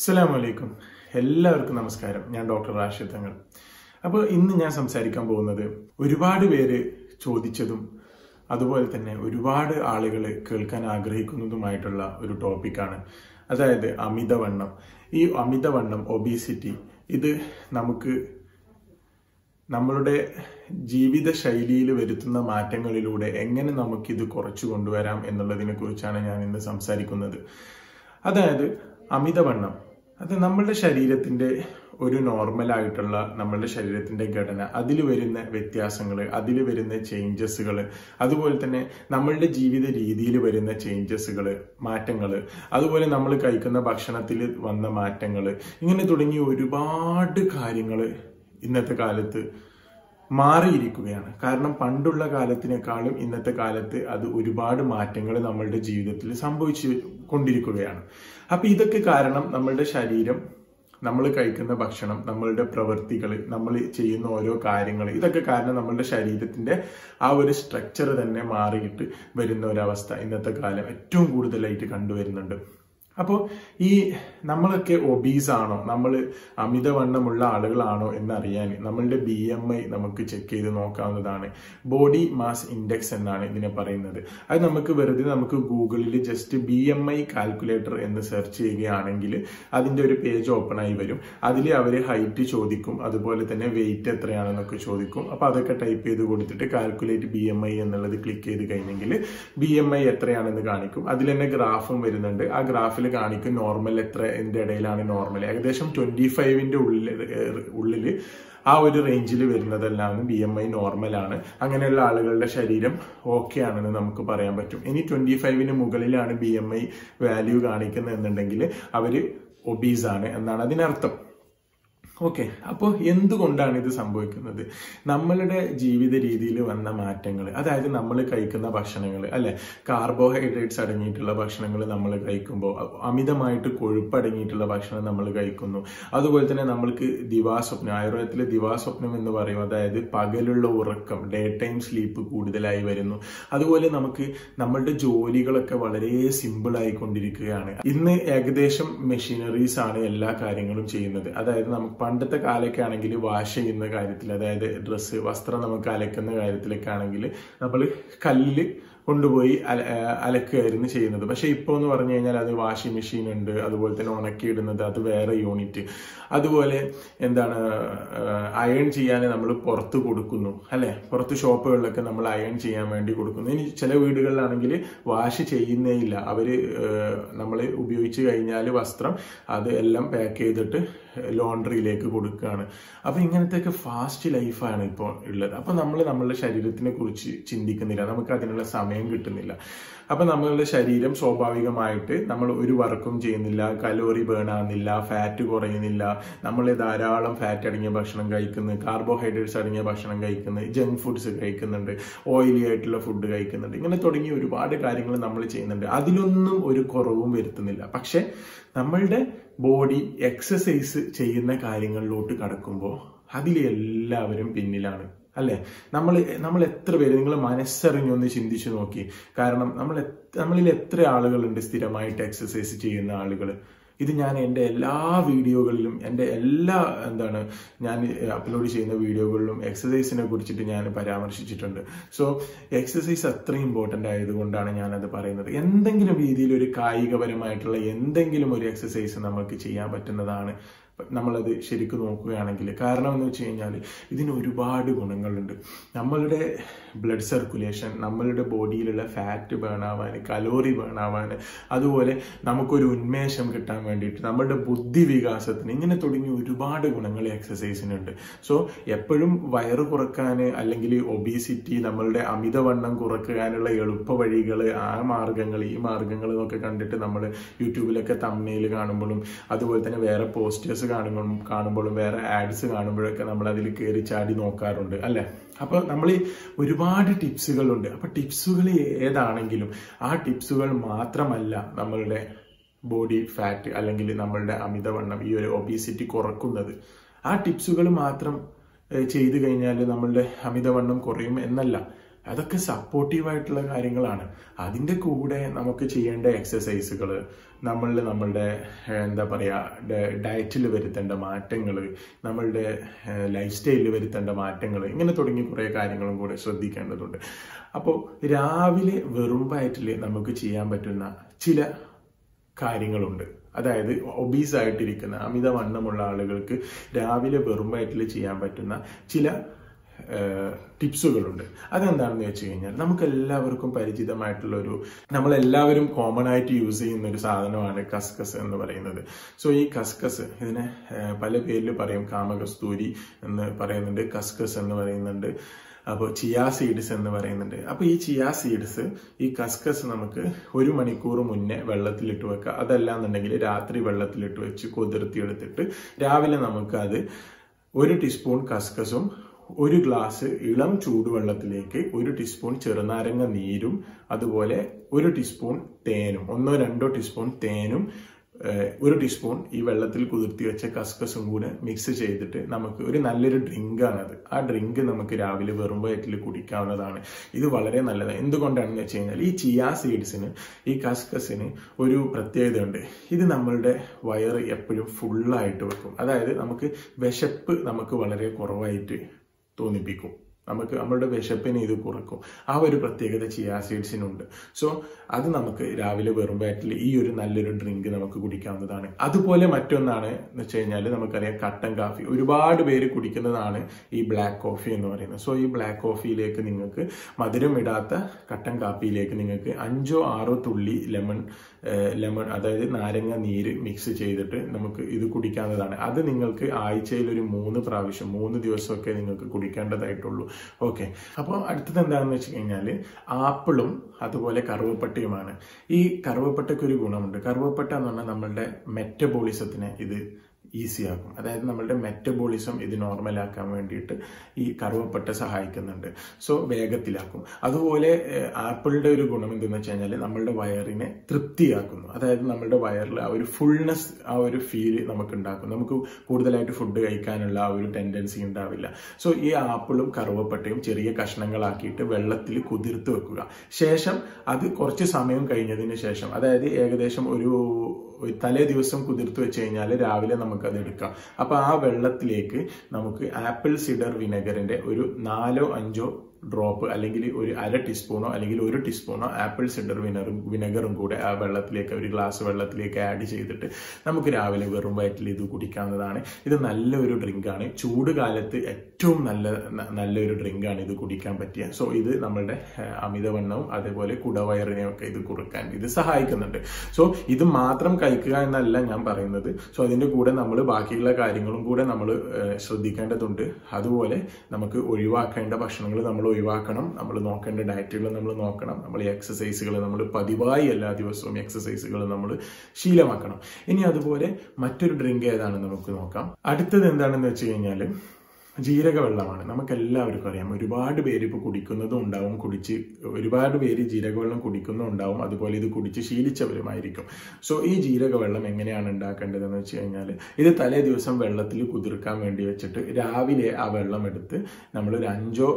അസ്സലാമു അലൈക്കും എല്ലാവർക്കും നമസ്കാരം ഞാൻ ഡോക്ടർ റാഷിദ് തങ്ങൾ അപ്പോൾ ഇന്ന് ഞാൻ സംസാരിക്കാൻ പോകുന്നത് ഒരുപാട് പേര് ചോദിച്ചതും അതുപോലെ തന്നെ ഒരുപാട് ആളുകൾ കേൾക്കാൻ ആഗ്രഹിക്കുന്നതുമായിട്ടുള്ള ഒരു ടോപ്പിക്കാണ് അതായത് അമിതവണ്ണം ഈ അമിതവണ്ണം ഒബീസിറ്റി ഇത് നമുക്ക് നമ്മളുടെ ജീവിത ശൈലിയിൽ വരുത്തുന്ന മാറ്റങ്ങളിലൂടെ എങ്ങനെ നമുക്കിത് കുറച്ചു കൊണ്ടുവരാം എന്നുള്ളതിനെ കുറിച്ചാണ് ഞാൻ ഇന്ന് സംസാരിക്കുന്നത് അതായത് അമിതവണ്ണം അത് നമ്മളുടെ ശരീരത്തിന്റെ ഒരു നോർമൽ ആയിട്ടുള്ള നമ്മളുടെ ശരീരത്തിന്റെ ഘടന അതിൽ വരുന്ന വ്യത്യാസങ്ങൾ അതിൽ വരുന്ന ചേഞ്ചസുകൾ അതുപോലെ തന്നെ നമ്മളുടെ ജീവിത രീതിയിൽ വരുന്ന ചേഞ്ചസുകൾ മാറ്റങ്ങൾ അതുപോലെ നമ്മൾ കഴിക്കുന്ന ഭക്ഷണത്തിൽ വന്ന മാറ്റങ്ങൾ ഇങ്ങനെ തുടങ്ങി ഒരുപാട് കാര്യങ്ങൾ ഇന്നത്തെ കാലത്ത് മാറിയിരിക്കുകയാണ് കാരണം പണ്ടുള്ള കാലത്തിനേക്കാളും ഇന്നത്തെ കാലത്ത് അത് ഒരുപാട് മാറ്റങ്ങൾ നമ്മളുടെ ജീവിതത്തിൽ സംഭവിച്ചു കൊണ്ടിരിക്കുകയാണ് അപ്പൊ ഇതൊക്കെ കാരണം നമ്മളുടെ ശരീരം നമ്മൾ കഴിക്കുന്ന ഭക്ഷണം നമ്മളുടെ പ്രവൃത്തികൾ നമ്മൾ ചെയ്യുന്ന ഓരോ കാര്യങ്ങൾ ഇതൊക്കെ കാരണം നമ്മളുടെ ശരീരത്തിന്റെ ആ ഒരു സ്ട്രക്ചർ തന്നെ മാറിയിട്ട് വരുന്ന ഒരവസ്ഥ ഇന്നത്തെ കാലം ഏറ്റവും കൂടുതലായിട്ട് കണ്ടുവരുന്നുണ്ട് അപ്പോൾ ഈ നമ്മളൊക്കെ ഒബീസ് ആണോ നമ്മൾ അമിതവണ്ണമുള്ള ആളുകളാണോ എന്നറിയാൻ നമ്മളുടെ ബി എം ഐ നമുക്ക് ചെക്ക് ചെയ്ത് നോക്കാവുന്നതാണ് ബോഡി മാസ് ഇൻഡെക്സ് എന്നാണ് ഇതിനെ പറയുന്നത് അത് നമുക്ക് വെറുതെ നമുക്ക് ഗൂഗിളിൽ just B M I calculator എന്ന് സെർച്ച് ചെയ്യുകയാണെങ്കിൽ അതിന്റെ ഒരു പേജ് ഓപ്പൺ ആയി വരും അതിൽ അവർ ഹൈറ്റ് ചോദിക്കും അതുപോലെ തന്നെ വെയിറ്റ് എത്രയാണെന്നൊക്കെ ചോദിക്കും അപ്പൊ അതൊക്കെ ടൈപ്പ് ചെയ്ത് കൊടുത്തിട്ട് കാൽക്കുലേറ്റ് ബി എം ഐ എന്നുള്ളത് ക്ലിക്ക് ചെയ്ത് കഴിഞ്ഞെങ്കിൽ ബി എം ഐ എത്രയാണെന്ന് കാണിക്കും അതിൽ തന്നെ ഗ്രാഫും വരുന്നുണ്ട് ആ ഗ്രാഫിൽ കാണിക്കും നോർമൽ എത്ര ഇതിന്റെ ഇടയിലാണ് നോർമൽ ഏകദേശം ട്വന്റി ഫൈവിന്റെ ഉള്ളിൽ ഉള്ളിൽ ആ ഒരു റേഞ്ചിൽ വരുന്നതെല്ലാം ബി എം ഐ നോർമലാണ് അങ്ങനെയുള്ള ആളുകളുടെ ശരീരം ഓക്കെ ആണെന്ന് നമുക്ക് പറയാൻ പറ്റും ഇനി ട്വന്റി ഫൈവിന് മുകളിലാണ് ബി എം ഐ വാല്യൂ കാണിക്കുന്നത് എന്നുണ്ടെങ്കിൽ അവര് ഒബീസ് ആണ് എന്നാണ് അതിനർത്ഥം ഓക്കെ അപ്പോൾ എന്തുകൊണ്ടാണ് ഇത് സംഭവിക്കുന്നത് നമ്മളുടെ ജീവിത രീതിയിൽ വന്ന മാറ്റങ്ങൾ അതായത് നമ്മൾ കഴിക്കുന്ന ഭക്ഷണങ്ങൾ അല്ലെ കാർബോഹൈഡ്രേറ്റ്സ് അടങ്ങിയിട്ടുള്ള ഭക്ഷണങ്ങൾ നമ്മൾ കഴിക്കുമ്പോൾ അമിതമായിട്ട് കൊഴുപ്പ് അടങ്ങിയിട്ടുള്ള ഭക്ഷണം നമ്മൾ കഴിക്കുന്നു അതുപോലെ തന്നെ നമ്മൾക്ക് ദിവാസ്വപ്നം ആയുർവേദത്തിലെ ദിവാസ്വപ്നം എന്ന് പറയും അതായത് പകലുള്ള ഉറക്കം ഡേ ടൈം സ്ലീപ്പ് കൂടുതലായി വരുന്നു അതുപോലെ നമുക്ക് നമ്മളുടെ ജോലികളൊക്കെ വളരെ സിമ്പിൾ ആയിക്കൊണ്ടിരിക്കുകയാണ് ഇന്ന് ഏകദേശം മെഷീനറീസ് ആണ് എല്ലാ കാര്യങ്ങളും ചെയ്യുന്നത് അതായത് നമുക്ക് പണ്ടത്തെ കാലമൊക്കെ ആണെങ്കിൽ വാഷ് ചെയ്യുന്ന കാര്യത്തിൽ അതായത് ഡ്രസ്സ് വസ്ത്രം നമുക്ക് അലക്കുന്ന കാര്യത്തിലൊക്കെ ആണെങ്കിൽ നമ്മൾ കല്ലിൽ കൊണ്ടുപോയി അല അലക്കുകയായിരുന്നു ചെയ്യുന്നത് പക്ഷെ ഇപ്പോൾ എന്ന് പറഞ്ഞു കഴിഞ്ഞാൽ അത് വാഷിംഗ് മെഷീൻ ഉണ്ട് അതുപോലെ തന്നെ ഉണക്കിയിടുന്നത് അത് വേറെ യൂണിറ്റ് അതുപോലെ എന്താണ് അയൺ ചെയ്യാൻ നമ്മൾ പുറത്ത് കൊടുക്കുന്നു അല്ലെ പുറത്ത് ഷോപ്പുകളിലൊക്കെ നമ്മൾ അയൺ ചെയ്യാൻ വേണ്ടി കൊടുക്കുന്നു ഇനി ചില വീടുകളിലാണെങ്കിൽ വാഷ് ചെയ്യുന്നേ ഇല്ല അവര് നമ്മൾ ഉപയോഗിച്ച് കഴിഞ്ഞാൽ വസ്ത്രം അത് എല്ലാം പാക്ക് ചെയ്തിട്ട് ലോണ്ടറിയിലേക്ക് കൊടുക്കുകയാണ് അപ്പൊ ഇങ്ങനത്തെയൊക്കെ ഫാസ്റ്റ് ലൈഫാണ് ഇപ്പോൾ ഉള്ളത് അപ്പൊ നമ്മൾ നമ്മളുടെ ശരീരത്തിനെ കുറിച്ച് ചിന്തിക്കുന്നില്ല നമുക്ക് അതിനുള്ള സമയം കിട്ടുന്നില്ല അപ്പൊ നമ്മളുടെ ശരീരം സ്വാഭാവികമായിട്ട് നമ്മൾ ഒരു വർക്കും ചെയ്യുന്നില്ല കലോറി ബേൺ ആകുന്നില്ല ഫാറ്റ് കുറയുന്നില്ല നമ്മൾ ധാരാളം ഫാറ്റ് അടങ്ങിയ ഭക്ഷണം കഴിക്കുന്നു കാർബോഹൈഡ്രേറ്റ്സ് അടങ്ങിയ ഭക്ഷണം കഴിക്കുന്നു ജങ്ക് ഫുഡ്സ് കഴിക്കുന്നുണ്ട് ഓയിലി ആയിട്ടുള്ള ഫുഡ് കഴിക്കുന്നുണ്ട് ഇങ്ങനെ തുടങ്ങിയ ഒരുപാട് കാര്യങ്ങൾ നമ്മൾ ചെയ്യുന്നുണ്ട് അതിലൊന്നും ഒരു കുറവും വരുത്തുന്നില്ല പക്ഷെ നമ്മളുടെ ബോഡി എക്സസൈസ് ചെയ്യുന്ന കാര്യങ്ങളിലോട്ട് കടക്കുമ്പോൾ അതിൽ എല്ലാവരും പിന്നിലാണ് അല്ലെ നമ്മൾ നമ്മൾ എത്ര പേര് നിങ്ങൾ മനസ്സറിഞ്ഞൊന്ന് ചിന്തിച്ചു നോക്കി കാരണം നമ്മൾ നമ്മളിൽ എത്ര ആളുകളുണ്ട് സ്ഥിരമായിട്ട് എക്സസൈസ് ചെയ്യുന്ന ആളുകൾ ഇത് ഞാൻ എൻ്റെ എല്ലാ വീഡിയോകളിലും എൻ്റെ എല്ലാ എന്താണ് ഞാൻ അപ്ലോഡ് ചെയ്യുന്ന വീഡിയോകളിലും എക്സസൈസിനെ കുറിച്ചിട്ട് ഞാൻ പരാമർശിച്ചിട്ടുണ്ട് സോ എക്സസൈസ് അത്ര ഇമ്പോർട്ടൻ്റ് ആയതുകൊണ്ടാണ് ഞാനത് പറയുന്നത് എന്തെങ്കിലും രീതിയിൽ ഒരു കായികപരമായിട്ടുള്ള എന്തെങ്കിലും ഒരു എക്സസൈസ് നമുക്ക് ചെയ്യാൻ പറ്റുന്നതാണ് നമ്മളത് ശരിക്കും നോക്കുകയാണെങ്കിൽ കാരണം എന്ന് വെച്ച് കഴിഞ്ഞാൽ ഇതിന് ഒരുപാട് ഗുണങ്ങളുണ്ട് നമ്മളുടെ ബ്ലഡ് സർക്കുലേഷൻ നമ്മളുടെ ബോഡിയിലുള്ള ഫാറ്റ് ബേൺ ആവാൻ കലോറി ബേൺ ആവാൻ അതുപോലെ നമുക്കൊരു ഉന്മേഷം കിട്ടാൻ വേണ്ടിയിട്ട് നമ്മളുടെ ബുദ്ധി വികാസത്തിന് ഇങ്ങനെ തുടങ്ങി ഒരുപാട് ഗുണങ്ങൾ എക്സസൈസിനുണ്ട് സോ എപ്പോഴും വയറ് കുറക്കാൻ അല്ലെങ്കിൽ ഒബീസിറ്റി നമ്മളുടെ അമിതവണ്ണം കുറക്കാനുള്ള എളുപ്പ വഴികൾ ആ മാർഗങ്ങൾ ഈ മാർഗങ്ങൾ എന്നൊക്കെ കണ്ടിട്ട് നമ്മൾ യൂട്യൂബിലൊക്കെ തമ്മയിൽ കാണുമ്പോഴും അതുപോലെ തന്നെ വേറെ പോസ്റ്റേഴ്സ് കാണുമ്പോഴും കാണുമ്പോഴും വേറെ ആഡ്സ് കാണുമ്പോഴൊക്കെ നമ്മൾ അതിൽ കയറി ചാടി നോക്കാറുണ്ട് അല്ലെ അപ്പൊ നമ്മൾ ഒരുപാട് ടിപ്സുകളുണ്ട് അപ്പൊ ടിപ്സുകൾ ഏതാണെങ്കിലും ആ ടിപ്സുകൾ മാത്രമല്ല നമ്മളുടെ ബോഡി ഫാറ്റ് അല്ലെങ്കിൽ നമ്മളുടെ അമിതവണ്ണം ഈ ഒരു ഒബീസിറ്റി കുറക്കുന്നത് ആ ടിപ്സുകൾ മാത്രം ചെയ്തു കഴിഞ്ഞാൽ നമ്മളുടെ അമിതവണ്ണം കുറയും എന്നല്ല അതൊക്കെ സപ്പോർട്ടീവായിട്ടുള്ള കാര്യങ്ങളാണ് അതിൻ്റെ കൂടെ നമുക്ക് ചെയ്യേണ്ട എക്സസൈസുകൾ നമ്മളിൽ നമ്മളുടെ ഏഹ്, എന്താ പറയുക ഡയറ്റിൽ വരുത്തേണ്ട മാറ്റങ്ങൾ നമ്മളുടെ ലൈഫ് സ്റ്റൈലിൽ വരുത്തേണ്ട മാറ്റങ്ങൾ ഇങ്ങനെ തുടങ്ങി കുറേ കാര്യങ്ങളും കൂടെ ശ്രദ്ധിക്കേണ്ടതുണ്ട് അപ്പോൾ രാവിലെ വെറും വയറ്റിൽ നമുക്ക് ചെയ്യാൻ പറ്റുന്ന ചില കാര്യങ്ങളുണ്ട് അതായത് ഒബീസ് ആയിട്ടിരിക്കുന്ന അമിതവണ്ണമുള്ള ആളുകൾക്ക് രാവിലെ വെറും വയറ്റിൽ ചെയ്യാൻ പറ്റുന്ന ചില ടിപ്സുകളുണ്ട് അതെന്താണെന്ന് വെച്ച് കഴിഞ്ഞാൽ നമുക്ക് എല്ലാവർക്കും പരിചിതമായിട്ടുള്ള ഒരു നമ്മളെല്ലാവരും കോമൺ ആയിട്ട് യൂസ് ചെയ്യുന്ന ഒരു സാധനമാണ് കസ്കസ് എന്ന് പറയുന്നത് സോ ഈ കസ്കസ് ഇതിനെ ഏഹ്, പല പേരിൽ പറയും കാമകസ്തൂരി എന്ന് പറയുന്നുണ്ട് കസ്കസ് എന്ന് പറയുന്നുണ്ട് അപ്പോൾ ചിയാ സീഡ്സ് എന്ന് പറയുന്നുണ്ട് അപ്പോൾ ഈ ചിയാ സീഡ്സ് ഈ കസ്കസ് നമുക്ക് ഒരു മണിക്കൂർ മുന്നേ വെള്ളത്തിലിട്ട് വെക്കുക അതല്ല എന്നുണ്ടെങ്കിൽ രാത്രി വെള്ളത്തിലിട്ട് വെച്ച് കുതിർത്തി എടുത്തിട്ട് രാവിലെ നമുക്ക് അത് ഒരു ടീസ്പൂൺ കസ്കസും ഒരു ഗ്ലാസ് ഇളം ചൂടുവെള്ളത്തിലേക്ക് ഒരു ടീസ്പൂൺ ചെറുനാരങ്ങ നീരും അതുപോലെ ഒരു ടീസ്പൂൺ തേനും ഒന്നോ രണ്ടോ ടീസ്പൂൺ തേനും ഏഹ്, ഒരു ടീസ്പൂൺ ഈ വെള്ളത്തിൽ കുതിർത്തി വെച്ച കസ്കസും കൂടെ മിക്സ് ചെയ്തിട്ട് നമുക്ക് ഒരു നല്ലൊരു ഡ്രിങ്ക് ആണത് ആ ഡ്രിങ്ക് നമുക്ക് രാവിലെ വെറും വയറ്റിൽ കുടിക്കാവുന്നതാണ് ഇത് വളരെ നല്ലതാണ് എന്തുകൊണ്ടാണെന്ന് വെച്ച് കഴിഞ്ഞാൽ ഈ ചിയാ സീഡ്സിന് ഈ കസ്കസിന് ഒരു പ്രത്യേകത ഉണ്ട് ഇത് നമ്മളുടെ വയറ് എപ്പോഴും ഫുള്ളായിട്ട് വെക്കും അതായത് നമുക്ക് വിശപ്പ് നമുക്ക് വളരെ കുറവായിട്ട് തോന്നിപ്പിക്കും നമുക്ക് നമ്മളുടെ വിശപ്പിനെ ഇത് കുറക്കും ആ ഒരു പ്രത്യേകത ചിയാ സീഡ്സിനുണ്ട് സോ അത് നമുക്ക് രാവിലെ വെറും വയറ്റിൽ ഈ ഒരു നല്ലൊരു ഡ്രിങ്ക് നമുക്ക് കുടിക്കാവുന്നതാണ് അതുപോലെ മറ്റൊന്നാണ് എന്ന് വെച്ച് കഴിഞ്ഞാൽ നമുക്കറിയാം കട്ടൻ കാഫി ഒരുപാട് പേര് കുടിക്കുന്നതാണ് ഈ ബ്ലാക്ക് കോഫി എന്ന് പറയുന്നത് സോ ഈ ബ്ലാക്ക് കോഫിയിലേക്ക് നിങ്ങൾക്ക് മധുരം ഇടാത്ത കട്ടൻ കാപ്പിയിലേക്ക് നിങ്ങൾക്ക് അഞ്ചോ ആറോ തുള്ളി ലെമൺ ലെമൺ അതായത് നാരങ്ങ നീര് മിക്സ് ചെയ്തിട്ട് നമുക്ക് ഇത് കുടിക്കാവുന്നതാണ് അത് നിങ്ങൾക്ക് ആഴ്ചയിൽ ഒരു മൂന്ന് പ്രാവശ്യം മൂന്ന് ദിവസമൊക്കെ നിങ്ങൾക്ക് കുടിക്കേണ്ടതായിട്ടുള്ളൂ ഓക്കെ അപ്പോൾ അടുത്തത് എന്താണെന്ന് വെച്ച് കഴിഞ്ഞാൽ ആപ്പിളും അതുപോലെ കറുവപ്പട്ടയുമാണ് ഈ കറുവപ്പട്ടയ്ക്ക് ഒരു ഗുണമുണ്ട് കറുവപ്പട്ട എന്ന് പറഞ്ഞാൽ നമ്മളുടെ മെറ്റബോളിസത്തിനെ ഇത് ഈസി ആക്കും അതായത് നമ്മളുടെ മെറ്റബോളിസം ഇത് നോർമലാക്കാൻ വേണ്ടിയിട്ട് ഈ കറുവപ്പട്ട സഹായിക്കുന്നുണ്ട് സോ വേഗത്തിലാക്കും അതുപോലെ ഏഹ്, ആപ്പിളിന്റെ ഒരു ഗുണം എന്തെന്ന് വെച്ച് കഴിഞ്ഞാൽ നമ്മളുടെ വയറിനെ തൃപ്തിയാക്കുന്നു അതായത് നമ്മളുടെ വയറിൽ ആ ഒരു ഫുൾനെസ് ആ ഒരു ഫീല് നമുക്ക് ഉണ്ടാക്കും നമുക്ക് കൂടുതലായിട്ട് ഫുഡ് കഴിക്കാനുള്ള ആ ഒരു ടെൻഡൻസി ഉണ്ടാവില്ല സോ ഈ ആപ്പിളും കറുവപ്പട്ടയും ചെറിയ കഷ്ണങ്ങളാക്കിയിട്ട് വെള്ളത്തിൽ കുതിർത്ത് വെക്കുക ശേഷം അത് കുറച്ച് സമയം കഴിഞ്ഞതിന് ശേഷം അതായത് ഏകദേശം ഒരു ഒരു തലേ ദിവസം കുതിർത്ത് വെച്ച് കഴിഞ്ഞാൽ രാവിലെ നമുക്കത് എടുക്കാം അപ്പൊ ആ വെള്ളത്തിലേക്ക് നമുക്ക് ആപ്പിൾ സിഡർ വിനെഗറിന്റെ ഒരു നാലോ അഞ്ചോ ഡ്രോപ്പ് അല്ലെങ്കിൽ ഒരു അര ടീസ്പൂണോ അല്ലെങ്കിൽ ഒരു ടീസ്പൂണോ ആപ്പിൾ സിഡർ വിനറും വിനെഗറും കൂടെ ആ വെള്ളത്തിലേക്ക് ഒരു ഗ്ലാസ് വെള്ളത്തിലേക്ക് ആഡ് ചെയ്തിട്ട് നമുക്ക് രാവിലെ വെറും വയറ്റിൽ ഇത് കുടിക്കാവുന്നതാണ് ഇത് നല്ലൊരു ഡ്രിങ്കാണ് ചൂട് കാലത്ത് ഏറ്റവും നല്ല ന- നല്ലൊരു ഡ്രിങ്കാണ് ഇത് കുടിക്കാൻ പറ്റിയ സോ ഇത് നമ്മളുടെ ഏഹ്, അമിതവണ്ണവും അതേപോലെ കുടവയറിനെയും ഒക്കെ ഇത് കുറുക്കാൻ ഇത് സഹായിക്കുന്നുണ്ട് സോ ഇത് മാത്രം കഴിക്കുക എന്നല്ല ഞാൻ പറയുന്നത് സോ അതിന്റെ കൂടെ നമ്മൾ ബാക്കിയുള്ള കാര്യങ്ങളും കൂടെ നമ്മൾ ശ്രദ്ധിക്കേണ്ടതുണ്ട് അതുപോലെ നമുക്ക് ഒഴിവാക്കേണ്ട ഭക്ഷണങ്ങൾ നമ്മൾ ഒഴിവാക്കണം നമ്മൾ നോക്കേണ്ട ഡയറ്റുകൾ നമ്മൾ നോക്കണം നമ്മൾ എക്സസൈസുകൾ നമ്മൾ പതിവായി എല്ലാ ദിവസവും എക്സസൈസുകൾ നമ്മൾ ശീലമാക്കണം ഇനി അതുപോലെ മറ്റൊരു ഡ്രിങ്ക് ഏതാണെന്ന് നമുക്ക് നോക്കാം അടുത്തത് എന്താണെന്ന് വെച്ച് കഴിഞ്ഞാൽ ജീരക വെള്ളമാണ് നമുക്ക് എല്ലാവർക്കും അറിയാം ഒരുപാട് പേര് ഇപ്പോൾ കുടിക്കുന്നതും ഉണ്ടാവും കുടിച്ച് ഒരുപാട് പേര് ജീരകവെള്ളം കുടിക്കുന്നതും ഉണ്ടാവും അതുപോലെ ഇത് കുടിച്ച് ശീലിച്ചവരുമായിരിക്കും സോ ഈ ജീരകവെള്ളം എങ്ങനെയാണ് ഉണ്ടാക്കേണ്ടതെന്ന് വെച്ച് കഴിഞ്ഞാൽ ഇത് തലേ ദിവസം വെള്ളത്തിൽ കുതിർക്കാൻ വേണ്ടി വെച്ചിട്ട് രാവിലെ ആ വെള്ളം എടുത്ത് നമ്മളൊരു അഞ്ചോ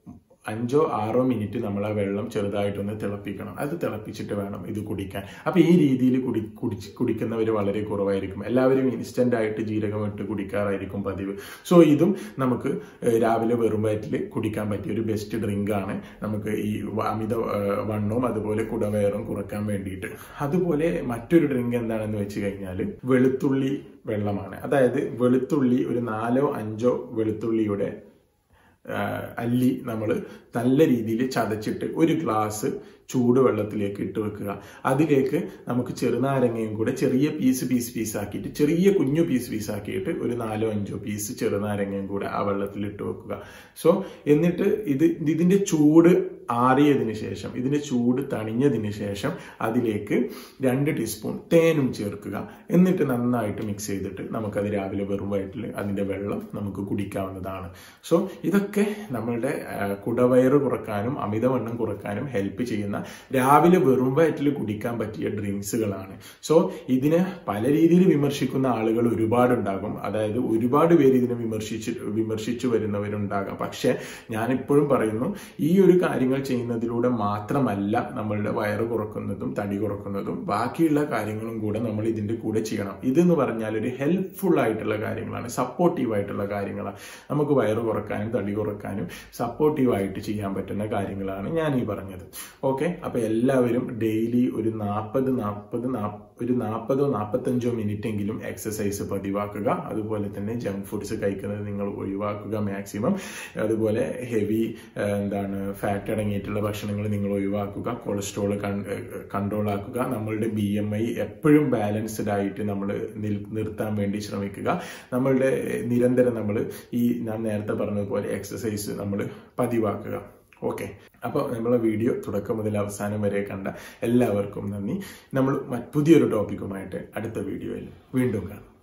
അഞ്ചോ ആറോ മിനിറ്റ് നമ്മൾ ആ വെള്ളം ചെറുതായിട്ടൊന്ന് തിളപ്പിക്കണം അത് തിളപ്പിച്ചിട്ട് വേണം ഇത് കുടിക്കാൻ അപ്പൊ ഈ രീതിയിൽ കുടി കുടിച്ച് കുടിക്കുന്നവർ വളരെ കുറവായിരിക്കും എല്ലാവരും ഇൻസ്റ്റന്റ് ആയിട്ട് ജീരകം ഇട്ട് കുടിക്കാറായിരിക്കും പതിവ് സോ ഇതും നമുക്ക് ഏഹ്, രാവിലെ വെറും വയറ്റിൽ കുടിക്കാൻ പറ്റിയ ഒരു ബെസ്റ്റ് ഡ്രിങ്ക് ആണ് നമുക്ക് ഈ വ- അമിത ഏഹ്, വണ്ണവും അതുപോലെ കുടവയറും കുറക്കാൻ വേണ്ടിയിട്ട് അതുപോലെ മറ്റൊരു ഡ്രിങ്ക് എന്താണെന്ന് വെച്ച് കഴിഞ്ഞാൽ വെളുത്തുള്ളി വെള്ളമാണ് അതായത് വെളുത്തുള്ളി ഒരു നാലോ അഞ്ചോ വെളുത്തുള്ളിയുടെ ആ, അല്ലി നമ്മൾ നല്ല രീതിയിൽ ചതച്ചിട്ട് ഒരു ഗ്ലാസ് ചൂടുവെള്ളത്തിലേക്ക് ഇട്ട് വെക്കുക അതിലേക്ക് നമുക്ക് ചെറുനാരങ്ങയും കൂടെ ചെറിയ പീസ് പീസ് പീസ് ആക്കിയിട്ട് ചെറിയ കുഞ്ഞു പീസ് പീസ് ആക്കിയിട്ട് ഒരു നാലോ അഞ്ചോ പീസ് ചെറുനാരങ്ങയും കൂടെ ആ വെള്ളത്തിൽ ഇട്ട് വെക്കുക സോ എന്നിട്ട് ഇത് ഇതിന്റെ ചൂട് ആറിയതിന് ശേഷം ഇതിന്റെ ചൂട് തണിഞ്ഞതിന് ശേഷം അതിലേക്ക് രണ്ട് ടീസ്പൂൺ തേനും ചേർക്കുക എന്നിട്ട് നന്നായിട്ട് മിക്സ് ചെയ്തിട്ട് നമുക്കത് രാവിലെ വെറും വയറ്റിൽ അതിന്റെ വെള്ളം നമുക്ക് കുടിക്കാവുന്നതാണ് സോ ഇതൊക്കെ നമ്മളുടെ ആ, കുടവയറ് കുറക്കാനും അമിതവണ്ണം കുറക്കാനും ഹെൽപ്പ് ചെയ്യുന്ന പറ്റുന്ന രാവിലെ വെറും വയറ്റിൽ കുടിക്കാൻ പറ്റിയ ഡ്രിങ്ക്സുകളാണ് സോ ഇതിനെ പല രീതിയിൽ വിമർശിക്കുന്ന ആളുകൾ ഒരുപാടുണ്ടാകും അതായത് ഒരുപാട് പേര് ഇതിനെ വിമർശിച്ച് വിമർശിച്ചു വരുന്നവരുണ്ടാകാം പക്ഷെ ഞാൻ ഇപ്പോഴും പറയുന്നു ഈ ഒരു കാര്യങ്ങൾ ചെയ്യുന്നതിലൂടെ മാത്രമല്ല നമ്മളുടെ വയറ് കുറക്കുന്നതും തടി കുറക്കുന്നതും ബാക്കിയുള്ള കാര്യങ്ങളും കൂടെ നമ്മൾ ഇതിന്റെ കൂടെ ചെയ്യണം ഇതെന്ന് പറഞ്ഞാൽ ഒരു ഹെൽപ്ഫുൾ ആയിട്ടുള്ള കാര്യങ്ങളാണ് സപ്പോർട്ടീവ് ആയിട്ടുള്ള കാര്യങ്ങളാണ് നമുക്ക് വയറ് കുറക്കാനും തടി കുറക്കാനും സപ്പോർട്ടീവ് ആയിട്ട് ചെയ്യാൻ പറ്റുന്ന കാര്യങ്ങളാണ് ഞാൻ ഈ പറഞ്ഞത് ഓക്കെ അപ്പൊ എല്ലാവരും ഡെയിലി ഒരു നാൽപ്പത് നാൽപ്പത് ഒരു നാൽപ്പതോ നാൽപ്പത്തഞ്ചോ മിനിറ്റ് എങ്കിലും എക്സസൈസ് പതിവാക്കുക അതുപോലെ തന്നെ ജങ്ക് ഫുഡ്സ് കഴിക്കുന്നത് നിങ്ങൾ ഒഴിവാക്കുക മാക്സിമം അതുപോലെ ഹെവി എന്താണ് ഫാറ്റ് അടങ്ങിയിട്ടുള്ള ഭക്ഷണങ്ങൾ നിങ്ങൾ ഒഴിവാക്കുക കൊളസ്ട്രോൾ കൺട്രോൾ ആക്കുക നമ്മളുടെ ബി എം ഐ എപ്പോഴും ബാലൻസ്ഡ് ആയിട്ട് നമ്മൾ നിർത്താൻ വേണ്ടി ശ്രമിക്കുക നമ്മളുടെ നിരന്തരം നമ്മൾ ഈ ഞാൻ നേരത്തെ പറഞ്ഞതുപോലെ എക്സസൈസ് നമ്മൾ പതിവാക്കുക ഓക്കെ അപ്പോൾ നമ്മളെ വീഡിയോ തുടക്കം മുതൽ അവസാനം വരെ കണ്ട എല്ലാവർക്കും നന്ദി നമ്മൾ പുതിയൊരു ടോപ്പിക്കുമായിട്ട് അടുത്ത വീഡിയോയിൽ വീണ്ടും കാണാം